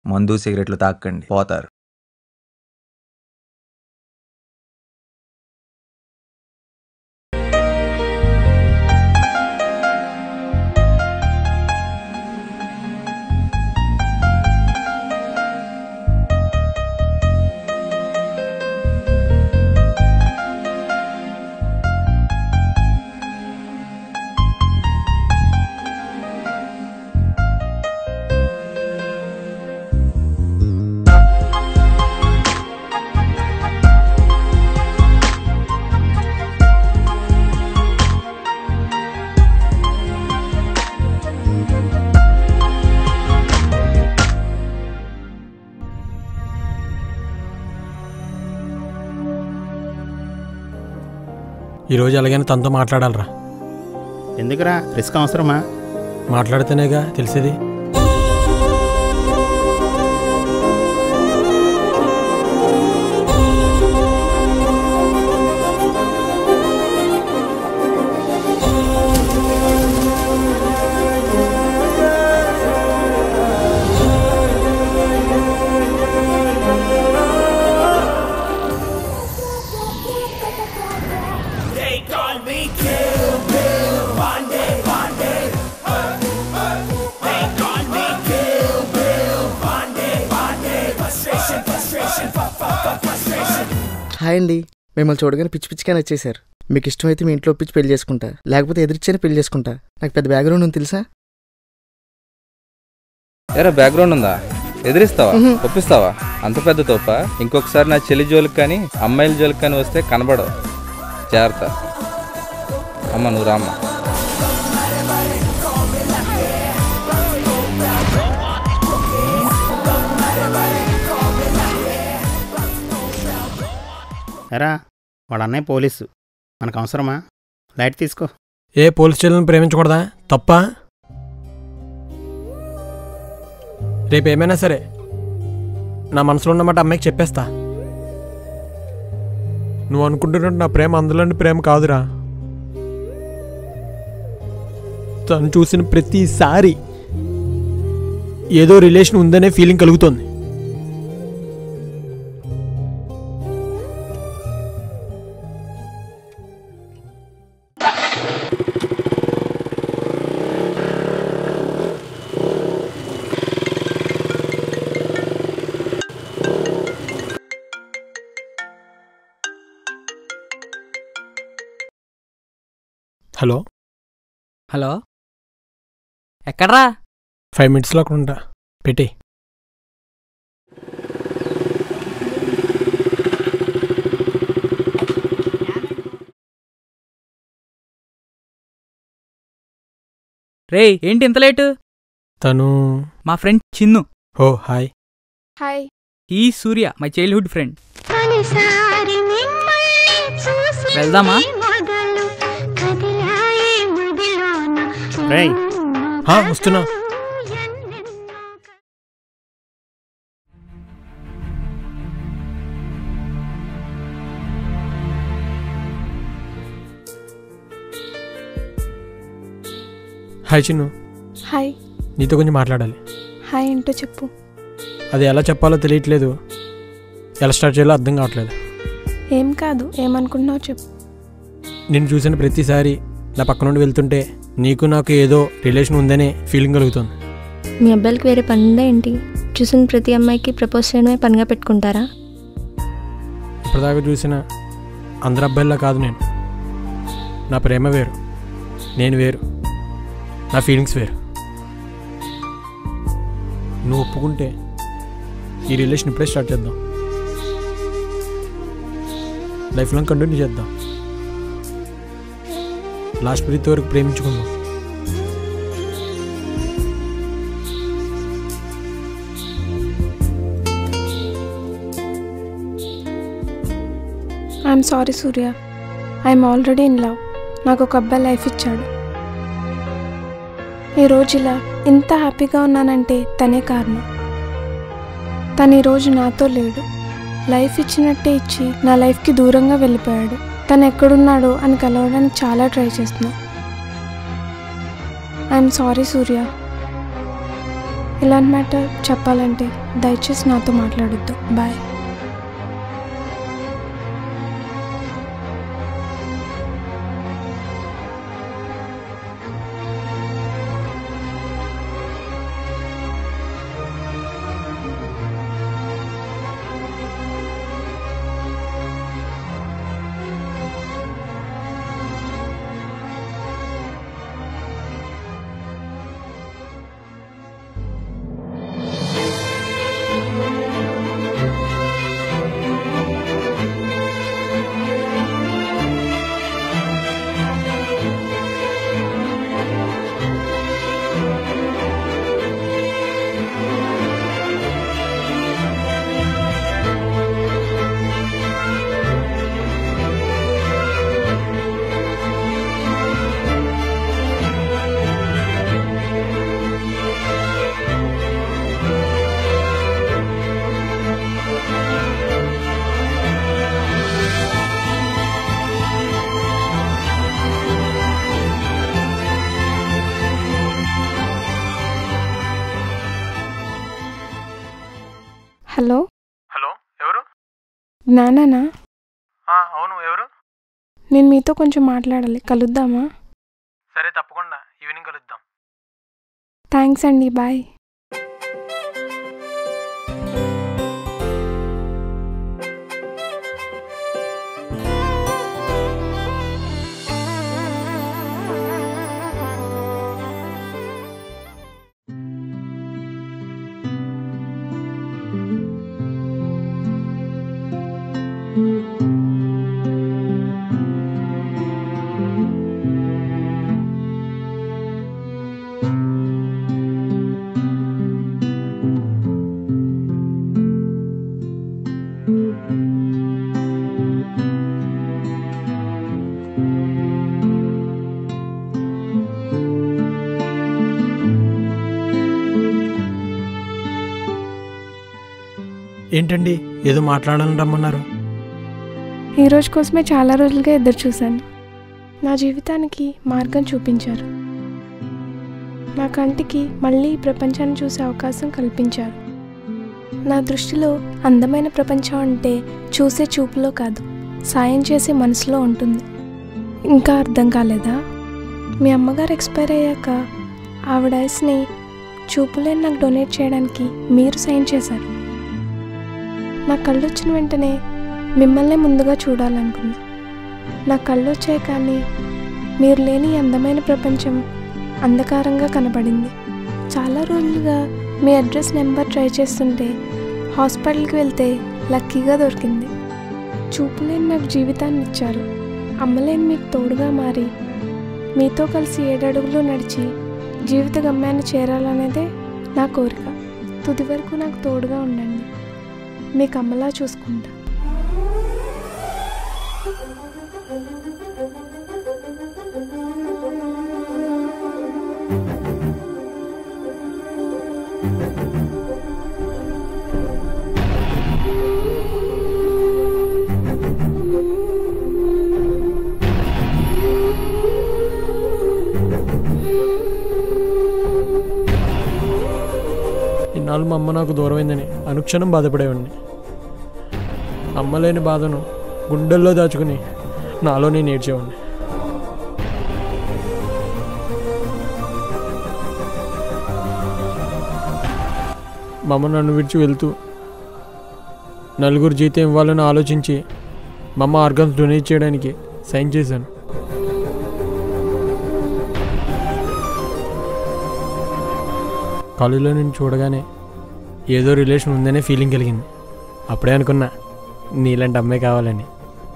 మందు సిగరెట్లు తాకండి పోతారు ఈరోజు ఎలాగైనా తనతో మాట్లాడాలరా ఎందుకురా రిస్క్ అవసరమా మాట్లాడితేనేగా తెలిసేది హాయ్ అండి మిమ్మల్ని చూడగానే పిచ్చి పిచ్చిగా నచ్చేశారు మీకు ఇష్టమైతే మీ ఇంట్లో పిచ్చి పెళ్లి చేసుకుంటా లేకపోతే ఎదిరిచ్చేనే పెళ్లి చేసుకుంటా నాకు పెద్ద బ్యాక్గ్రౌండ్ ఉంది తెలుసా ఎరా బ్యాక్గ్రౌండ్ ఉందా ఎదిరిస్తావా మ్హూ. ఒప్పిస్తావా అంత పెద్ద తోప ఇంకొకసారి నా చెల్లి జోలికి కానీ అమ్మాయిల జోలికి కానీ వస్తే కనబడవు జాగ్రత్త అమ్మ నువ్వు రామ్మ ఎరా వాడు అన్నయ్య పోలీసు మనకు అవసరమా లైట్ తీసుకో ఏ పోలీస్ స్టేషన్ ప్రేమించకూడదా తప్ప రేపు ఏమైనా సరే నా మనసులో ఉన్నమాట అమ్మాయికి చెప్పేస్తా నువ్వు అనుకుంటున్నట్టు నా ప్రేమ అందులోని ప్రేమ కాదురా తను చూసిన ప్రతిసారి ఏదో రిలేషన్ ఉందనే ఫీలింగ్ కలుగుతోంది హలో హలో ఎక్కడ్రా ఫైవ్ మినిట్స్లో అక్కడ ఉంటా పెట్టి రేయ్ ఏంటి ఇంత లేటు తను మా ఫ్రెండ్ చిన్ను ఓ హాయ్ హాయ్ ఈ సూర్య మై చైల్డ్హుడ్ ఫ్రెండ్ తొలిసారి మిమ్మల్ని చూసి వెళ్దామా? మొదలు కదిలాయి మదిలోన రేయ్ హా, వస్తున్నా ఎన్నెన్నో హాయ్ చిన్ను హాయ్ నీతో కొంచెం మాట్లాడాలి హాయ్ ఏంటో చెప్పు అది ఎలా చెప్పాలో తెలియట్లేదు ఎలా స్టార్ట్ చేయాలో అర్థం కావట్లేదు ఏం కాదు ఏమనుకుంటున్నావు చెప్పు నేను చూసిన ప్రతిసారి నా పక్క నుండి వెళ్తుంటే నీకు నాకు ఏదో రిలేషన్ ఉందనే ఫీలింగ్ కలుగుతుంది మీ అబ్బాయిలకి వేరే పని ఉందా ఏంటి చూసిన ప్రతి అమ్మాయికి ప్రపోజ్ చేయడమే పనిగా పెట్టుకుంటారా ఇప్పటిదాకా చూసిన అందరు అబ్బాయిలా కాదు నేను నా ప్రేమ వేరు నేను వేరు నా ఫీలింగ్స్ వేరు నువ్వు ఒప్పుకుంటే ఈ రిలేషన్ ఇప్పుడే స్టార్ట్ చేద్దాం లైఫ్ లాంగ్ కంటిన్యూ చేద్దాం లాస్ట్ బ్రీత్ వరకు ప్రేమించుకుందాం I'm sorry Surya I'm already in love నాకు ఒక అబ్బాయి లైఫ్ ఇచ్చాడు ఈరోజు ఇలా ఇంత హ్యాపీగా ఉన్నానంటే తనే కారణం తను ఈరోజు నాతో లేడు లైఫ్ ఇచ్చినట్టే ఇచ్చి నా లైఫ్కి దూరంగా వెళ్ళిపోయాడు తను ఎక్కడున్నాడో అని కలవడానికి చాలా ట్రై చేస్తున్నా ఐఎమ్ సారీ సూర్య ఇలాంటి మ్యాటర్ చెప్పాలంటే దయచేసి నాతో మాట్లాడొద్దు బాయ్ హలో హలో ఎవరు జ్ఞానానా అవును ఎవరు నేను మీతో కొంచెం మాట్లాడాలి కలుద్దామా సరే తప్పకుండా ఈవినింగ్ కలుద్దాం థ్యాంక్స్ అండి బాయ్ ఏంటండి ఏదో మాట్లాడాలని రమ్మన్నారు ఈ రోజు కోసమే చాలా రోజులుగా ఎదురు చూశాను నా జీవితానికి మార్గం చూపించారు నా కంటికి మళ్ళీ ఈ ప్రపంచాన్ని చూసే అవకాశం కల్పించారు నా దృష్టిలో అందమైన ప్రపంచం అంటే చూసే చూపులో కాదు సాయం చేసే మనసులో ఉంటుంది ఇంకా అర్థం కాలేదా మీ అమ్మగారు ఎక్స్పైర్ అయ్యాక ఆవిడ ఐస్ని చూపులేని నాకు డొనేట్ చేయడానికి మీరు సైన్ చేశారు నా కళ్ళు వచ్చిన వెంటనే మిమ్మల్నే ముందుగా చూడాలనుకున్నా నా కళ్ళు వచ్చాయి కానీ మీరు లేని ఈ అందమైన ప్రపంచం అంధకారంగా కనబడింది చాలా రోజులుగా మీ అడ్రస్ నెంబర్ ట్రై చేస్తుంటే హాస్పిటల్కి వెళ్తే లక్కీగా దొరికింది చూపులేని నాకు జీవితాన్ని ఇచ్చారు అమ్మలేని మీకు తోడుగా మారి మీతో కలిసి ఏడడుగులు నడిచి జీవిత గమ్యాన్ని చేరాలనేదే నా కోరిక తుది వరకు నాకు తోడుగా ఉండండి మీకు అమ్మలా చూసుకుంటా ఇన్నాళ్ళు మా అమ్మ నాకు దూరమైందని అనుక్షణం బాధపడేవాడిని అమ్మ లేని బాధను గుండెల్లో దాచుకుని నాలో నేను ఏడ్చేవాడిని మా అమ్మ నన్ను విడిచి వెళ్తూ నలుగురు జీతం ఇవ్వాలని ఆలోచించి మా అమ్మ ఆర్గన్స్ డొనేట్ చేయడానికి సైన్ చేశాను కాలేజీలో నేను చూడగానే ఏదో రిలేషన్ ఉందనే ఫీలింగ్ కలిగింది అప్పుడే అనుకున్నా నీలాంటి అమ్మాయి కావాలని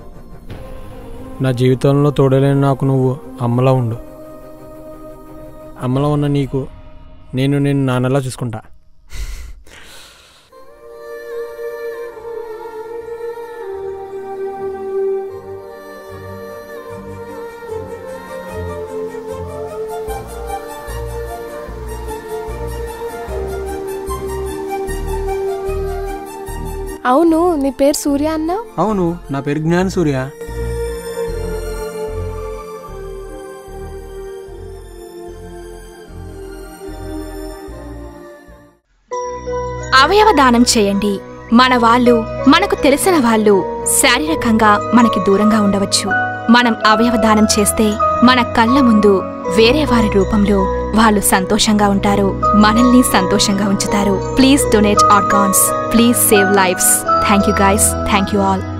నా జీవితంలో తోడలేని నాకు నువ్వు అమ్మలా ఉండు అమ్మలా ఉన్న నీకు నేను నేను నాన్నలా చూసుకుంటా అవును నీ పేరు సూర్య అన్నావు అవును నా పేరు జ్ఞాన సూర్య అవయవ దానం చేయండి మన వాళ్ళు మనకు తెలిసిన వాళ్ళు శారీరకంగా మనకి దూరంగా ఉండవచ్చు మనం అవయవ దానం చేస్తే మన కళ్ళ ముందు వేరే వారి రూపంలో వాళ్ళు సంతోషంగా ఉంటారు మనల్ని సంతోషంగా ఉంచుతారు please donate organs please save lives thank you guys thank you all